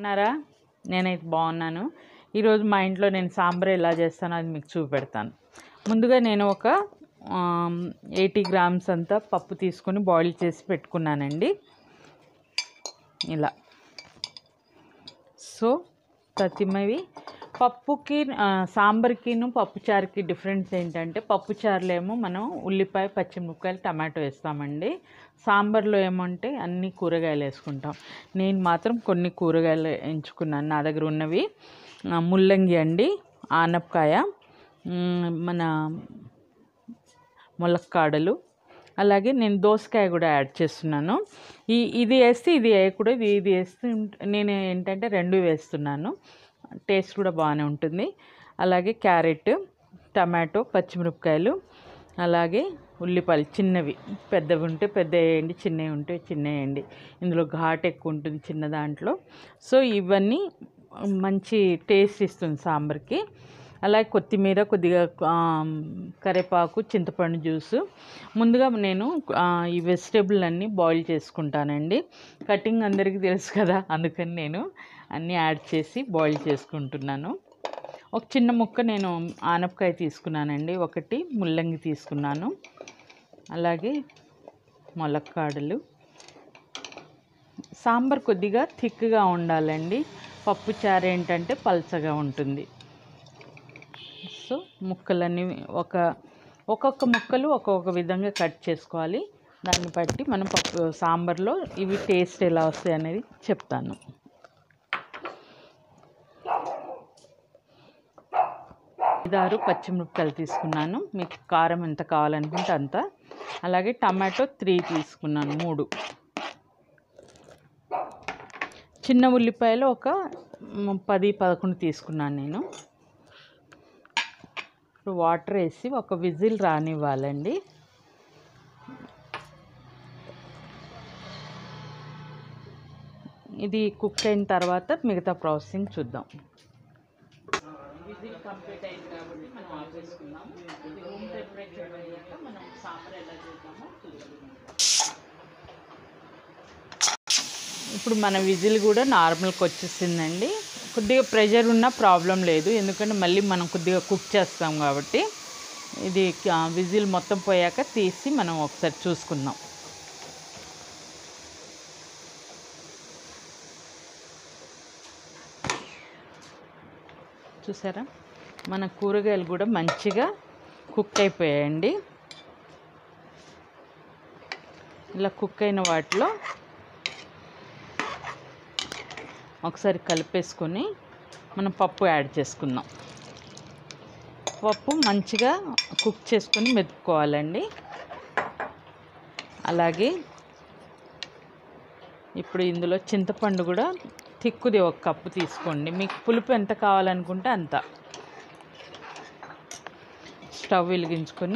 బాగున్నారా నేనైతే బాగున్నాను ఈరోజు మా ఇంట్లో నేను సాంబార్ ఎలా చేస్తానో అది మీకు చూపెడతాను ముందుగా నేను ఒక ఎయిటీ గ్రామ్స్ అంతా పప్పు తీసుకొని బాయిల్ చేసి పెట్టుకున్నానండి ఇలా సో ప్రతిమవి పప్పుకి ఆ, సాంబార్కిను పప్పుచారుకి డిఫరెన్స్ ఏంటంటే పప్పుచారులో ఏమో మనం ఉల్లిపాయ పచ్చిమిరపకాయలు టమాటో వేస్తామండి సాంబార్లో ఏమంటే అన్ని కూరగాయలు వేసుకుంటాం నేను మాత్రం కొన్ని కూరగాయలు ఎంచుకున్నాను నా దగ్గర ఉన్నవి ఆ, ముల్లంగి అండి ఆనపకాయ మ్, మన ములక్కాడలు అలాగే నేను దోసకాయ కూడా యాడ్ చేస్తున్నాను ఈ ఇది వేస్తే ఇది వేయకూడదు ఇది వేస్తే నేను ఏంటంటే రెండు వేస్తున్నాను టేస్ట్ కూడా బాగానే ఉంటుంది అలాగే క్యారెట్ టమాటో పచ్చిమిరపకాయలు అలాగే ఉల్లిపాయలు చిన్నవి పెద్దవి ఉంటే పెద్ద వేయండి చిన్నవి ఉంటే చిన్న వేయండి ఇందులో ఘాట్ ఎక్కువ ఉంటుంది చిన్న దాంట్లో సో ఇవన్నీ మంచి టేస్ట్ ఇస్తుంది సాంబార్కి అలాగే కొత్తిమీర కొద్దిగా ఆ, కరివేపాకు చింతపండు జ్యూసు ముందుగా నేను ఆ, ఈ వెజిటేబుల్ అన్నీ బాయిల్ చేసుకుంటానండి కటింగ్ అందరికీ తెలుసు కదా అందుకని నేను అన్నీ యాడ్ చేసి బాయిల్ చేసుకుంటున్నాను ఒక చిన్న ముక్క నేను ఆనపకాయ తీసుకున్నానండి ఒకటి ముల్లంగి తీసుకున్నాను అలాగే ములక్కాడలు సాంబార్ కొద్దిగా థిక్గా ఉండాలండి పప్పు చారు ఏంటంటే పల్చగా ఉంటుంది సో ముక్కలన్నీ ఒక ఒక్కొక్క ముక్కలు ఒక్కొక్క విధంగా కట్ చేసుకోవాలి దాన్ని బట్టి మనం పప్పు సాంబార్లో ఇవి టేస్ట్ ఎలా వస్తాయి అనేది చెప్తాను ఐదారు పచ్చిమిరపకాయలు తీసుకున్నాను మీకు కారం ఎంత కావాలనుకుంటే అంత అలాగే టమాటో త్రీ తీసుకున్నాను మూడు చిన్న ఉల్లిపాయలు ఒక మ్, పది పదకొండు తీసుకున్నాను నేను ఇప్పుడు వాటర్ వేసి ఒక విజిల్ రానివ్వాలండి ఇది కుక్ అయిన తర్వాత మిగతా ప్రాసెసింగ్ చూద్దాం విజిల్ కంప్లీట్ అయింది కాబట్టి మనం ఆఫ్ చేసుకుందాం ఇది రూమ్ టెంపరేచర్ అయ్యాక మనం సాంబార్ ఎలా చేద్దామో చూద్దాం ఇప్పుడు మన విజిల్ కూడా నార్మల్కి వచ్చేసిందండి కొద్దిగా ప్రెషర్ ఉన్న ప్రాబ్లం లేదు ఎందుకంటే మళ్ళీ మనం కొద్దిగా కుక్ చేస్తాం కాబట్టి ఇది ఆ, విజిల్ మొత్తం పోయాక తీసి మనం ఒకసారి చూసుకుందాం చూసారా మన కూరగాయలు కూడా మంచిగా కుక్ అయిపోయాయండి ఇలా కుక్ అయిన వాటిలో ఒకసారి కలిపేసుకొని మనం పప్పు యాడ్ చేసుకుందాం పప్పు మంచిగా కుక్ చేసుకొని మెతుక్కోవాలండి అలాగే ఇప్పుడు ఇందులో చింతపండు కూడా తిక్కుది ఒక కప్పు తీసుకోండి మీకు పులుపు ఎంత కావాలనుకుంటే అంత స్టవ్ వెలిగించుకొని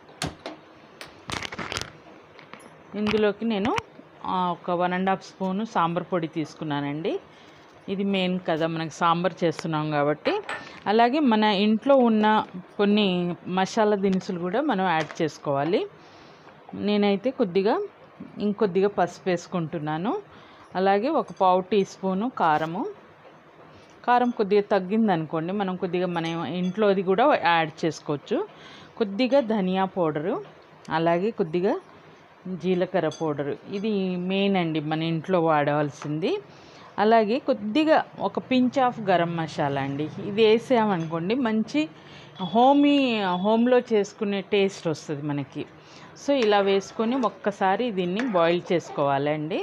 ఇందులోకి నేను ఆ, ఒక one and half spoon sambar పొడి తీసుకున్నానండి ఇది మెయిన్ కదా మనకి సాంబార్ చేస్తున్నాం కాబట్టి అలాగే మన ఇంట్లో ఉన్న కొన్ని మసాలా దినుసులు కూడా మనం యాడ్ చేసుకోవాలి నేనైతే కొద్దిగా ఇంకొద్దిగా పసుపు వేసుకుంటున్నాను అలాగే ఒక పావు టీ స్పూను కారము కారం కొద్దిగా తగ్గింది అనుకోండి మనం కొద్దిగా మన ఇంట్లోది కూడా యాడ్ చేసుకోవచ్చు కొద్దిగా ధనియా పౌడరు అలాగే కొద్దిగా జీలకర్ర పౌడరు ఇది మెయిన్ అండి మన ఇంట్లో వాడవలసింది అలాగే కొద్దిగా ఒక పించ్ ఆఫ్ గరం మసాలా అండి ఇది వేసామనుకోండి మంచి హోమీ హోమ్లో చేసుకునే టేస్ట్ వస్తుంది మనకి సో ఇలా వేసుకొని ఒక్కసారి దీన్ని బాయిల్ చేసుకోవాలండి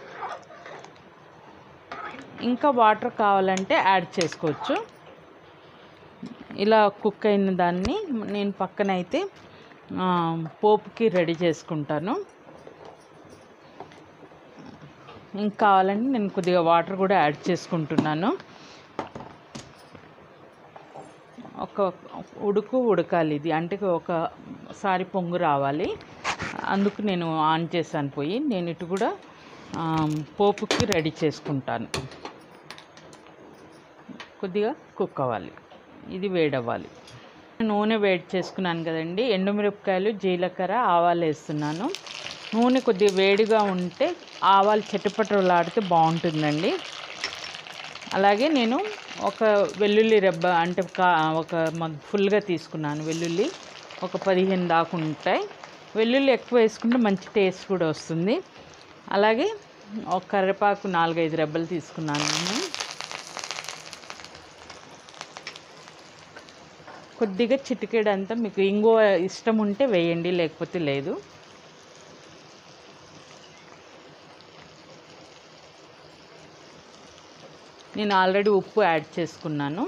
ఇంకా వాటర్ కావాలంటే యాడ్ చేసుకోవచ్చు ఇలా కుక్ అయిన దాన్ని నేను పక్కన అయితే ఆ, పోపుకి రెడీ చేసుకుంటాను ఇంకా కావాలంటే నేను కొద్దిగా వాటర్ కూడా యాడ్ చేసుకుంటున్నాను ఒక ఉడుకు ఉడకాలి ఇది అంటే ఒకసారి పొంగు రావాలి అందుకు నేను ఆన్ చేశాను పోయి నేను ఇటు కూడా ఆ, పోపుకి రెడీ చేసుకుంటాను కొద్దిగా కుక్ అవ్వాలి ఇది వేడవ్వాలి నూనె వేడి చేసుకున్నాను కదండి ఎండుమిరపకాయలు జీలకర్ర ఆవాలు వేస్తున్నాను నూనె కొద్దిగా వేడిగా ఉంటే ఆవాలు చిటపటలాడితే బాగుంటుందండి అలాగే నేను ఒక వెల్లుల్లి రెబ్బ అంటే కా ఒక మ- ఫుల్గా తీసుకున్నాను వెల్లుల్లి ఒక పదిహేను దాకా ఉంటాయి వెల్లుల్లి ఎక్కువ వేసుకుంటే మంచి టేస్ట్ కూడా వస్తుంది అలాగే ఒక కరివేపాకు నాలుగైదు రెబ్బలు తీసుకున్నాను నేను కొద్దిగా చిటికెడంతా మీకు ఇంగువ ఇష్టం ఉంటే వేయండి లేకపోతే లేదు నేను ఆల్రెడీ ఉప్పు యాడ్ చేసుకున్నాను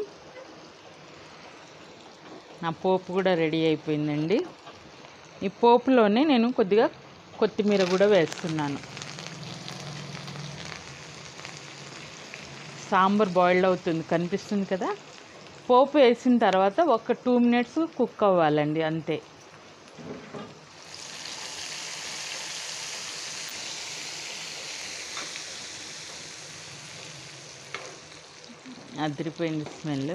నా పోపు కూడా రెడీ అయిపోయిందండి ఈ పోపులోనే నేను కొద్దిగా కొత్తిమీర కూడా వేస్తున్నాను సాంబార్ బాయిల్డ్ అవుతుంది కనిపిస్తుంది కదా పోపు వేసిన తర్వాత ఒక టూ మినిట్స్ కుక్ అవ్వాలండి అంతే అదిరిపోయింది స్మెల్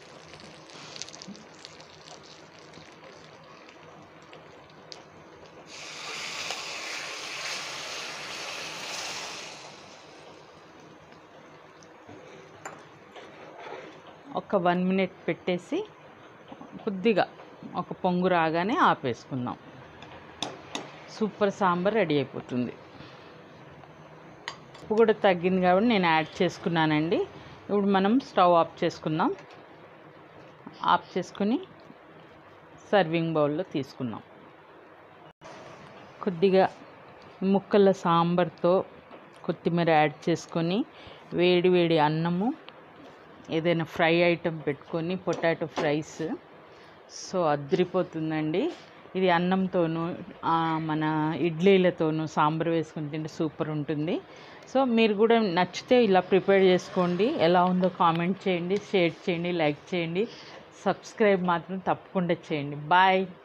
ఒక వన్ మినిట్ పెట్టేసి కొద్దిగా ఒక పొంగు రాగానే ఆపేసుకుందాం సూపర్ సాంబార్ రెడీ అయిపోతుంది ఉప్పు కూడా తగ్గింది కాబట్టి నేను యాడ్ చేసుకున్నానండి ఇప్పుడు మనం స్టవ్ ఆఫ్ చేసుకుందాం ఆఫ్ చేసుకుని సర్వింగ్ బౌల్లో తీసుకుందాం కొద్దిగా ముక్కల సాంబార్తో కొత్తిమీర యాడ్ చేసుకొని వేడి వేడి అన్నము ఏదైనా ఫ్రై ఐటెం పెట్టుకొని పొటాటో ఫ్రైస్ సో అద్దరిపోతుందండి ఇది అన్నంతోనూ ఆ, మన ఇడ్లీలతోనూ సాంబార్ వేసుకొని తింటే సూపర్ ఉంటుంది సో మీరు కూడా నచ్చితే ఇలా ప్రిపేర్ చేసుకోండి ఎలా ఉందో కామెంట్ చేయండి షేర్ చేయండి లైక్ చేయండి సబ్స్క్రైబ్ మాత్రం తప్పకుండా చేయండి బాయ్